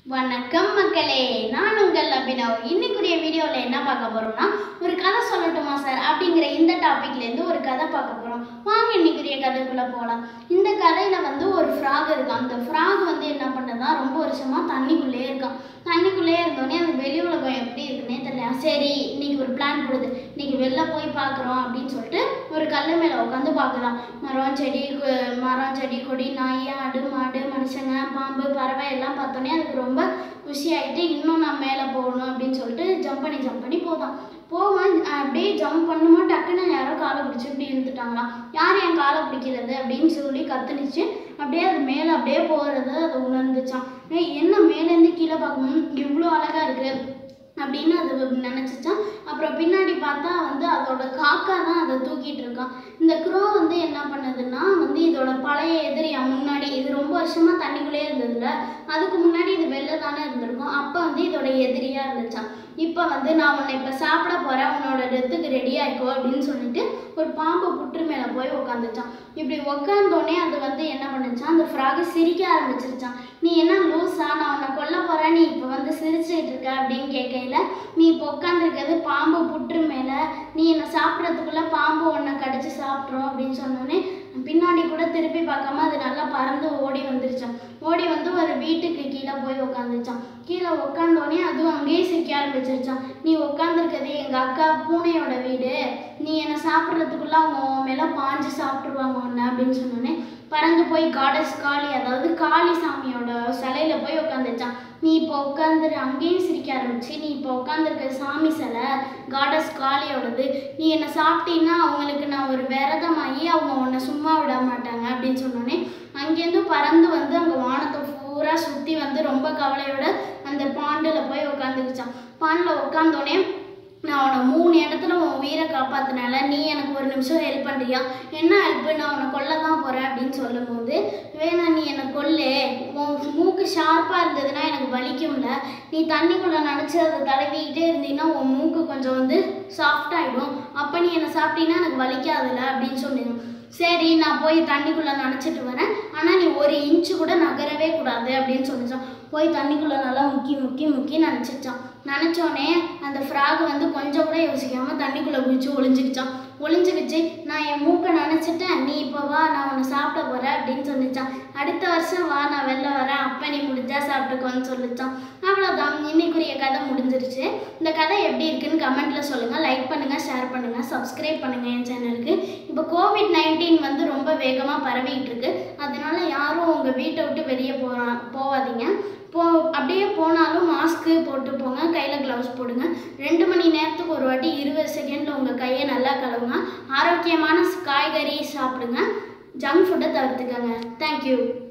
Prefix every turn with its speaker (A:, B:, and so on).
A: வணக்கம் மக்களே நான் உங்கள் அபினவ் இன்னைக்குரிய வீடியோவில் என்ன பார்க்க போறோம்னா ஒரு கதை சொல்லட்டுமா சார் அப்படிங்கிற இந்த டாபிக்லேருந்து ஒரு கதை பார்க்க போகிறோம் வாங்க இன்னைக்குரிய கதைக்குள்ளே போகலாம் இந்த கதையில் வந்து ஒரு ஃப்ராக் இருக்கும் அந்த ஃப்ராக் வந்து என்ன பண்ணுறதா ரொம்ப வருஷமாக தண்ணிக்குள்ளேயே இருக்கான் தண்ணிக்குள்ளேயே இருந்தோடனே அது வெளி உலகம் எப்படி இருக்குன்னே தெரியல சரி இன்னைக்கு ஒரு பிளான் கொடுது இன்னைக்கு வெளில போய் பார்க்குறோம் அப்படின்னு சொல்லிட்டு ஒரு கல் மேலே உட்காந்து பார்க்கலாம் மரம் செடி கு- மரம் செடி கொடி நாய் ஆடு மாடு மனுஷங்க பாம்பு பறவை எல்லாம் பார்த்தோன்னே அதுக்கு ரொம்ப குஷி ஆயிட்டு இன்னும் நான் மேலே போகணும் அப்படின்னு சொல்லிட்டு ஜம்ப் பண்ணி ஜம்ப் பண்ணி போதான் போவேன் அப்படியே ஜம்ப் பண்ணுமோ டக்குன்னு யாரோ காலை பிடிச்சி இப்படி இழுத்துட்டாங்களாம் யார் என் காலை பிடிக்கிறது அப்படின்னு சொல்லி கத்துனுச்சு அப்படியே அது மேலே அப்படியே போகிறது அது உணர்ந்துச்சான் ஏய் என்ன மேலேருந்து கீழே பார்க்கணும் இவ்வளோ அழகாக இருக்குது அப்படின்னு அது நினச்சிச்சான் அப்புறம் பின்னாடி பார்த்தா வந்து அதோட காக்கா தான் அதை தூக்கிட்டு இருக்கான் இந்த க்ரோ வந்து என்ன பண்ணுதுன்னா வந்து இதோட பழைய எதிரியா முன்னாடி இது ரொம்ப வருஷமா தண்ணிக்குள்ளேயே இருந்ததுல அதுக்கு முன்னாடி இது வெளில தானே இருந்திருக்கும் அப்போ வந்து இதோட எதிரியா இருந்துச்சான் இப்போ வந்து நான் உன்னை இப்போ சாப்பிட போறேன் உன்னோட டெத்துக்கு ரெடி ஆயிக்கோ அப்படின்னு சொல்லிட்டு ஒரு பாம்பு புற்று மேலே போய் உக்காந்துச்சான் இப்படி உக்காந்தோடனே அது வந்து என்ன பண்ணுச்சான் அந்த ஃப்ராகு சிரிக்க ஆரம்பிச்சிருச்சான் நீ என்ன லூஸா நான் உன்னை கொல்ல போறேன் நீ இப்போ வந்து சிரிச்சுட்டு இருக்க அப்படின்னு கேட்கையில நீ இப்போ உட்காந்துருக்கிறது பாம்பு புற்று மேலே நீ என்னை சாப்பிட்றதுக்குள்ள பாம்பு உன்னை கடிச்சு சாப்பிட்ரும் அப்படின்னு சொன்னோடனே பின்னாடி கூட திருப்பி பார்க்காம அது நல்லா பறந்து ஓடி வந்துருச்சான் ஓடி வந்து ஒரு வீட்டுக்கு கீழே போய் உக்காந்துச்சான் கீழே உக்காந்தோடனே அதுவும் அங்கேயே சிரிக்க ஆரம்பிச்சிருச்சான் நீ உட்காந்துருக்கிறது எங்கள் அக்கா பூனையோட வீடு நீ என்னை சாப்பிட்றதுக்குள்ள அவங்க உன் மேலே பாஞ்சு சாப்பிட்ருவாங்க உன்னை அப்படின்னு சொன்னோடனே பறந்து போய் காடஸ் காளி அதாவது காளி சாமியோட சிலையில போய் உட்காந்துச்சான் நீ இப்போ உட்காந்துரு அங்கேயும் சிரிக்க ஆரம்பிச்சு நீ இப்போ உட்காந்துருக்க சாமி சிலை காடஸ் காளியோடது நீ என்னை சாப்பிட்டீன்னா அவங்களுக்கு நான் ஒரு விரதமாகி அவங்க உன்னை சும்மா விட மாட்டாங்க அப்படின்னு சொன்னோடனே அங்கேருந்து பறந்து வந்து அங்கே வானத்தை பூரா சுற்றி வந்து ரொம்ப கவலையோட அந்த பாண்டில் போய் உட்காந்துக்கிச்சான் பாண்டில் உட்காந்தோடனே நான் உன்னை மூணு இடத்துல உன் உயிரை காப்பாத்தினால நீ எனக்கு ஒரு நிமிஷம் ஹெல்ப் பண்ணுறியா என்ன ஹெல்ப் நான் உன்னை கொல்ல தான் போகிறேன் அப்படின்னு சொல்லும்போது வேணா நீ என்னை கொல்லு உன் மூக்கு ஷார்ப்பாக இருந்ததுன்னா எனக்கு வலிக்கும்ல நீ தண்ணிக்குள்ளே நினச்சி அதை தடவிக்கிட்டே இருந்தீங்கன்னா உன் மூக்கு கொஞ்சம் வந்து சாஃப்ட் ஆகிடும் அப்போ நீ என்னை சாப்பிட்டீங்கன்னா எனக்கு வலிக்காதுல்ல அப்படின்னு சொன்னீங்க சரி நான் போய் தண்ணிக்குள்ளே நினச்சிட்டு வரேன் ஆனால் நீ ஒரு இன்ச்சு கூட நகரவே கூடாது அப்படின்னு சொல்லிச்சான் போய் தண்ணிக்குள்ளே நல்லா முக்கி முக்கி முக்கி நினச்சிச்சான் நினச்சோடனே அந்த ஃப்ராக் வந்து கொஞ்சம் கூட யோசிக்காமல் தண்ணிக்குள்ளே குதிச்சு ஒளிஞ்சுக்கிச்சான் ஒளிஞ்சுக்கிச்சு நான் என் மூக்கை நினச்சிட்டேன் நீ இப்போ வா நான் உன்னை சாப்பிட போகிறேன் அப்படின்னு சொல்லிச்சான் அடுத்த வருஷம் வா நான் வெளில வரேன் அப்போ நீ முடிஞ்சா சாப்பிட்டுக்கோன்னு சொல்லிச்சான் அவ்வளோதான் இன்னைக்குரிய கதை முடிஞ்சிருச்சு இந்த கதை எப்படி இருக்குன்னு கமெண்ட்டில் சொல்லுங்கள் லைக் பண்ணுங்கள் ஷேர் பண்ணுங்கள் சப்ஸ்கிரைப் பண்ணுங்கள் என் சேனலுக்கு இப்போ கோவிட் நைன்டீன் வந்து ரொம்ப வேகமாக பரவிட்டு இருக்கு அதனால யாரும் உங்கள் வீட்டை விட்டு வெளியே போகிறா போகாதீங்க போ அப்படியே போனாலும் மாஸ்க்கு போட்டு போங்க கையில் க்ளவுஸ் போடுங்க ரெண்டு மணி நேரத்துக்கு ஒரு வாட்டி இருபது செகண்டில் உங்கள் கையை நல்லா கழுவுங்க ஆரோக்கியமான காய்கறி சாப்பிடுங்க ஜங்க் ஃபுட்டை தவிர்த்துக்கங்க தேங்க்யூ